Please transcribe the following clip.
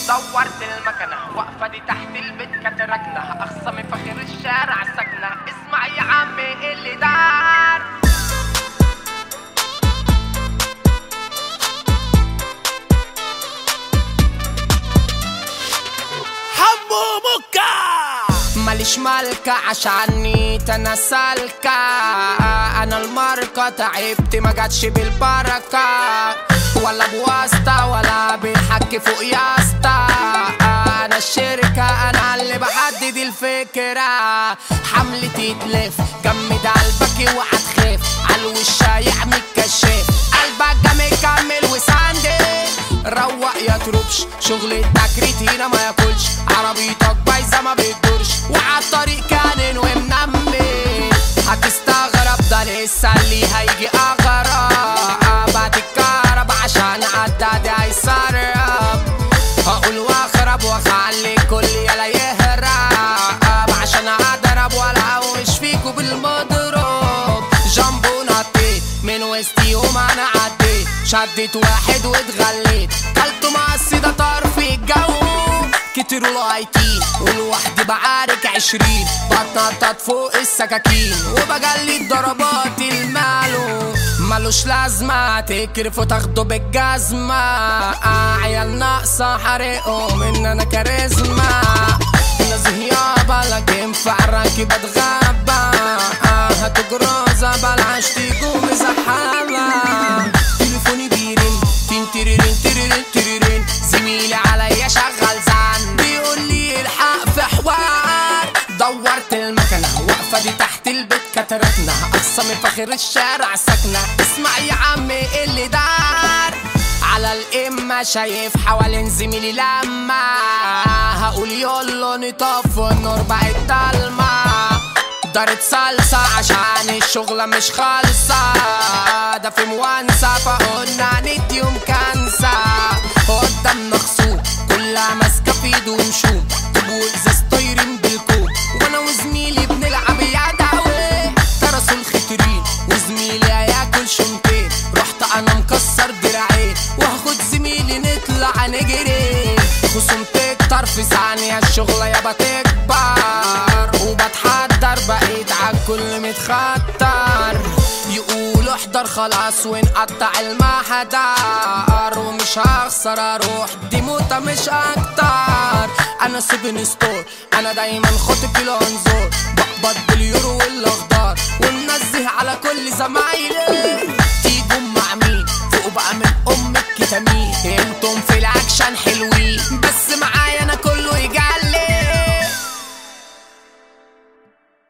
دورت المكنة واقفة دي تحت البيت كانت راكنة أخصمي فخر الشارع ساكنة اسمع يا عمي اللي دار حمو مكة ماليش مالكة عشاني انا سالكة انا الماركة تعبت ما جاتش بالبركة ولا بواسطة ولا بالحك فوق ياسطة انا الشركة انا اللي بحدد الفكرة حملتي تلف جمد قلبك وهتخاف عالوش يعمل كشاف قلبك جامد كمل وساندي روق يا تروبش شغل التكريت هنا ما ياكلش عربيتك بايظه ما بتدورش وعالطريق كان ومنمي هتستغرب ده لسه اللي هيجي اغرب هتتكهرب عشان عدادي هيسرب هقول واخرب واخلي الكل يلا يهرب عشان اضرب ولا اوش فيكوا بالمضرب جنبو نطيت من وسطيهم انا عديت شديت واحد واتغليت كلته مقص ده طار في الجو كتروا لايتين ولوحدي بعارك عشرين بتنطط فوق السكاكين وبجلي ضربات المالو ملوش لازمة تكرفوا تاخدوا بالجزمة آه عيال ناقصة حرقهم ان انا كاريزما نزه يابا لكن في عراكي بتغابى آه هاتوا جرازة بلعش تيجوا مزحمة تليفوني بيرن تين تيرين تيرين تيرين زميلي عليا شغال زعن بيقول لي الحق في حوار دورت المكنة واقفة دي تحت البيت كترتنا أقسم فخر الشارع ساكنة اسمع يا عمي اللي دار على الإمة شايف حوالين زميلي لما هقول يلا نطفي النور بقت ضلمة دارت صلصة عشان الشغلة مش خالصة ده في موانسة فقلنا نديهم كنسة قدامنا خصوم كلها ماسكة في ايده ونشوم طبول ازاز طايرين بالكوم وانا وزميلي بنلعب يا دعوة ترسوا الخترين وزميلي هياكل شنطين رحت انا مكسر دراعين وهاخد زميلي نطلع نجري خصوم تكتر في ثانية الشغلة يابا تكبر وبتحضر بقيت عالكل متخطر يقولوا احضر خلاص ونقطع المحضر ومش هخسر اروح دي موتة مش اكتر انا سيفن ستور انا دايما خاطب الانظار بقبض باليورو والاخضر ومنزه على كل زمايلي تيجوا مع مين فوق بقى من ام الكتامين انتم في الاكشن حلوين بس معايا